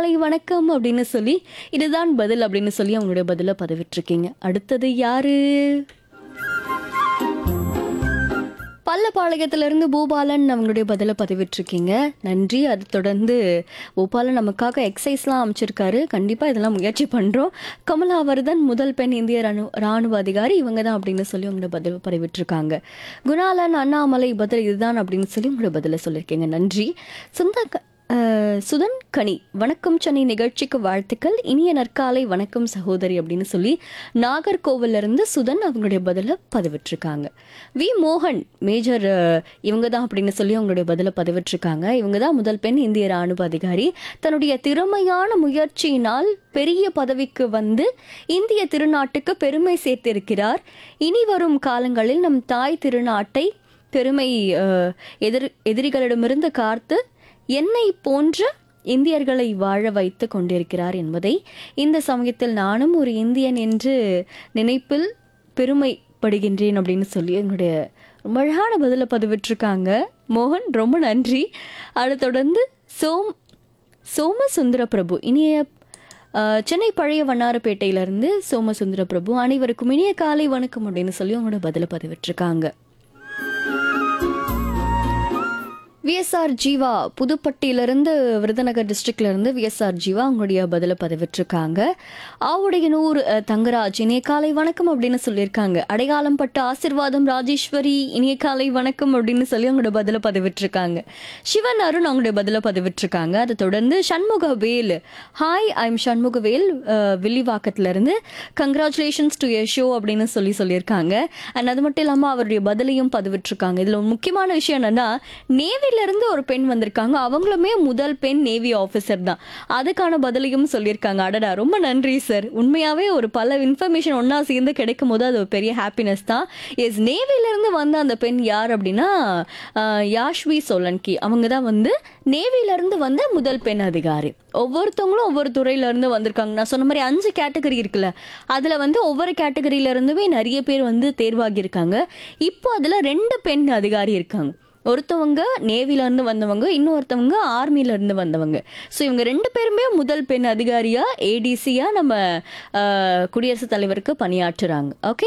காலை வணக்கம் அப்படின்னு சொல்லி இதுதான் பதில் அப்படின்னு சொல்லி அவங்களுடைய பதிலை பதிவிட்டிருக்கீங்க அடுத்தது யாரு பல்லப்பாளையத்திலிருந்து பூபாலன் அவங்களுடைய பதிலை பதிவிட்டிருக்கீங்க நன்றி அது தொடர்ந்து பூபாலன் நமக்காக எக்ஸசைஸ்லாம் அமைச்சிருக்காரு கண்டிப்பாக இதெல்லாம் முயற்சி பண்ணுறோம் கமலாவர்தன் முதல் பெண் இந்திய ராணு ராணுவ அதிகாரி இவங்க தான் அப்படின்னு சொல்லி உங்களோட பதில் பதிவிட்டிருக்காங்க குணாலன் அண்ணாமலை பதில் இதுதான் அப்படின்னு சொல்லி உங்களோட பதிலை சொல்லியிருக்கீங்க நன்றி சொந்த அஹ், சுதன் கனி வணக்கம் சென்னை நிகழ்ச்சிக்கு வாழ்த்துக்கள் இனிய நற்காலை வணக்கம் சகோதரி அப்படின்னு சொல்லி நாகர்கோவில்ல இருந்து சுதன் அவங்களுடைய பதிலை பதிவிட்டிருக்காங்க வி மோகன் மேஜர் அஹ், இவங்க தான் அப்படின்னு சொல்லி அவங்களுடைய பதிலை பதிவிட்டிருக்காங்க இவங்க தான் முதல் பெண் இந்திய ராணுவ அதிகாரி தன்னுடைய திறமையான முயற்சியினால் பெரிய பதவிக்கு வந்து இந்திய திருநாட்டுக்கு பெருமை சேர்த்திருக்கிறார் இனி வரும் காலங்களில் நம் தாய் திருநாட்டை பெருமை அஹ், எதிர் எதிரிகளிடமிருந்து காத்து என்னை போன்ற இந்தியர்களை வாழ வைத்து கொண்டிருக்கிறார் என்பதை இந்த சமயத்தில் நானும் ஒரு இந்தியன் என்று நினைப்பில் பெருமைப்படுகின்றேன் அப்படின்னு சொல்லி எங்களுடைய ரொம்ப அழகான பதிலை பதிவிட்டிருக்காங்க மோகன் ரொம்ப நன்றி அதை தொடர்ந்து சோம் சோமசுந்தர பிரபு இனிய அஹ், சென்னை பழைய வண்ணாரப்பேட்டையிலிருந்து சோமசுந்தர பிரபு அனைவருக்கும் இனிய காலை வணக்கம் அப்படின்னு சொல்லி உங்களோட பதிலை பதிவிட்டிருக்காங்க விஎஸ்ஆர் ஜீவா புதுப்பட்டியிலிருந்து விருதுநகர் டிஸ்ட்ரிக்ட்ல இருந்து விஎஸ்ஆர் ஜீவா அவங்களுடைய பதிலை பதிவிட்டிருக்காங்க ஆவுடைய நூறு அஹ், தங்கராஜ் இனிய காலை வணக்கம் அப்படின்னு சொல்லியிருக்காங்க அடையாளம் பட்ட ஆசிர்வாதம் ராஜேஸ்வரி இனிய காலை வணக்கம் அப்படின்னு சொல்லி அவங்களோட பதிலை பதிவிட்டிருக்காங்க சிவன் அருண் அவங்களுடைய பதிலை பதிவிட்டிருக்காங்க அதை தொடர்ந்து Shanmugavel hi I'm Shanmugavel uh, வில்லிவாக்கத்துல இருந்து கங்க்ராச்சுலேஷன்ஸ் டு எ ஷோ அப்படின்னு சொல்லி சொல்லியிருக்காங்க அண்ட் அது மட்டும் இல்லாமல் அவருடைய பதிலையும் பதிவிட்டிருக்காங்க இதில் ஒரு முக்கியமான விஷயம் என்னன்னா நேவில இருந்து ஒரு பெண் வந்திருக்காங்க அவங்களுமே முதல் பெண் நேவி ஆஃபீஸர் தான் அதுக்கான பதிலையும் சொல்லியிருக்காங்க அடடா ரொம்ப நன்றி சார் உண்மையாவே ஒரு பல இன்ஃபர்மேஷன் ஒன்றா சேர்ந்து கிடைக்கும் போது அது ஒரு பெரிய ஹாப்பினஸ் தான் எஸ் நேவில இருந்து வந்த அந்த பெண் யார் அப்படின்னா ஆஹ், யாஷ்வி சோலன்கி அவங்க தான் வந்து நேவில இருந்து வந்த முதல் பெண் அதிகாரி ஒவ்வொருத்தவங்களும் ஒவ்வொரு துறையில இருந்து வந்திருக்காங்க நான் சொன்ன மாதிரி அஞ்சு கேட்டகரி இருக்குல்ல அதுல வந்து ஒவ்வொரு கேட்டகரியில இருந்துமே நிறைய பேர் வந்து தேர்வாகி இருக்காங்க இப்போ அதுல ரெண்டு பெண் அதிகாரி இருக்காங்க ஒருத்தவங்க நேவில இருந்து வந்தவங்க இன்னொருத்தவங்க ஆர்மில இருந்து வந்தவங்க ஸோ இவங்க ரெண்டு பேருமே முதல் பெண் அதிகாரியா ஏடிசியா நம்ம ஆஹ், குடியரசுத் தலைவருக்கு பணியாற்றுறாங்க ஓகே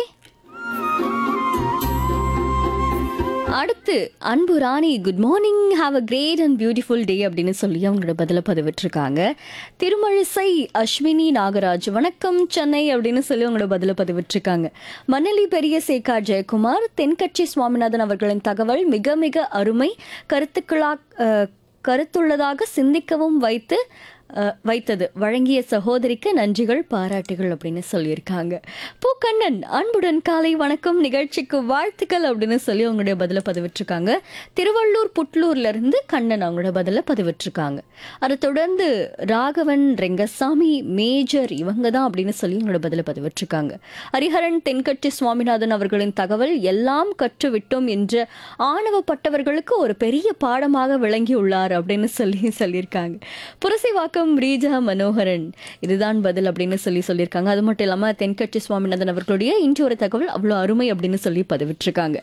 அடுத்து Anbu Rani good morning have a great and beautiful day அப்படின்னு சொல்லி அவங்களோட பதில பதிவிட்டிருக்காங்க திருமழிசை அஸ்வினி நாகராஜ் வணக்கம் சென்னை அப்படின்னு சொல்லி அவங்களோட பதில பதிவிட்டிருக்காங்க மணலி பெரிய சேகா ஜெயக்குமார் தென்கட்சி சுவாமிநாதன் அவர்களின் தகவல் மிக மிக அருமை கருத்துக்களா அஹ், கருத்துள்ளதாக சிந்திக்கவும் வைத்து அஹ், வைத்தது வழங்கிய சகோதரிக்கு நன்றிகள் பாராட்டுகள் அப்படின்னு சொல்லியிருக்காங்க பூக்கண்ணன் அன்புடன் காலை வணக்கம் நிகழ்ச்சிக்கு வாழ்த்துக்கள் அப்படின்னு சொல்லி அவங்களுடைய பதில பதிவிட்டிருக்காங்க திருவள்ளூர் புட்லூர்ல இருந்து கண்ணன் அவங்களோட பதில பதிவிட்டிருக்காங்க அதை தொடர்ந்து ராகவன் ரெங்கசாமி மேஜர் இவங்க தான் அப்படின்னு சொல்லி அவங்களோட பதில பதிவிட்டிருக்காங்க ஹரிஹரன் தென்கட்சி சுவாமிநாதன் அவர்களின் தகவல் எல்லாம் கற்றுவிட்டோம் என்ற ஆணவப்பட்டவர்களுக்கு ஒரு பெரிய பாடமாக விளங்கியுள்ளார் அப்படின்னு சொல்லி சொல்லியிருக்காங்க புரசைவாக்கம் ரீஜா மனோகரன் இதுதான் பதில் அப்படின்னு சொல்லி சொல்லியிருக்காங்க அது மட்டும் இல்லாம தென்கட்சி சுவாமிநாதன் அவர்களுடைய இன்று ஒரு தகவல் அவ்வளோ அருமை அப்படின்னு சொல்லி பதிவிட்டிருக்காங்க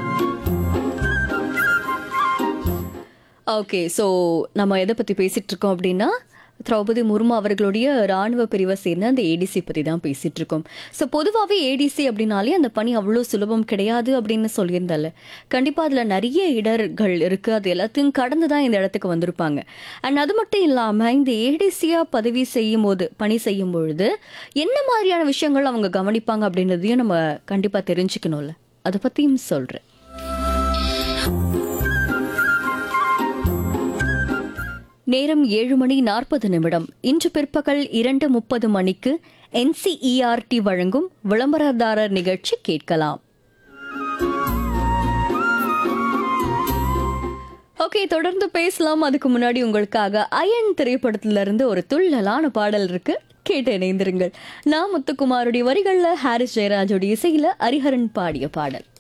ஓகே ஸோ நம்ம எதை பற்றி பேசிட்டு இருக்கோம் அப்படின்னா திரௌபதி முர்மு அவர்களுடைய ராணுவ பிரிவை சேர்ந்த அந்த ஏடிசி பற்றி தான் பேசிட்டு இருக்கோம் ஸோ பொதுவாகவே ஏடிசி அப்படின்னாலே அந்த பணி அவ்வளோ சுலபம் கிடையாது அப்படின்னு சொல்லியிருந்தால கண்டிப்பாக அதில் நிறைய இடர்கள் இருக்குது அது எல்லாத்தையும் கடந்து தான் இந்த இடத்துக்கு வந்திருப்பாங்க அண்ட் அது மட்டும் இல்லாமல் இந்த ஏடிசியாக பதவி செய்யும் போது பணி செய்யும் பொழுது என்ன மாதிரியான விஷயங்கள் அவங்க கவனிப்பாங்க அப்படின்றதையும் நம்ம கண்டிப்பாக தெரிஞ்சுக்கணும்ல அதை பற்றியும் சொல்கிறேன் நேரம் ஏழு மணி நாற்பது நிமிடம் இன்று பிற்பகல் இரண்டு முப்பது மணிக்கு என்சிஇஆர்டி வழங்கும் விளம்பரதாரர் நிகழ்ச்சி கேட்கலாம் ஓகே தொடர்ந்து பேசலாம் அதுக்கு முன்னாடி உங்களுக்காக அயன் திரைப்படத்துல இருந்து ஒரு துள்ளலான பாடல் இருக்கு கேட்டு இணைந்திருங்கள் நான் முத்துக்குமாருடைய வரிகள்ல ஹாரிஸ் ஜெயராஜோட இசையில ஹரிஹரன் பாடிய பாடல்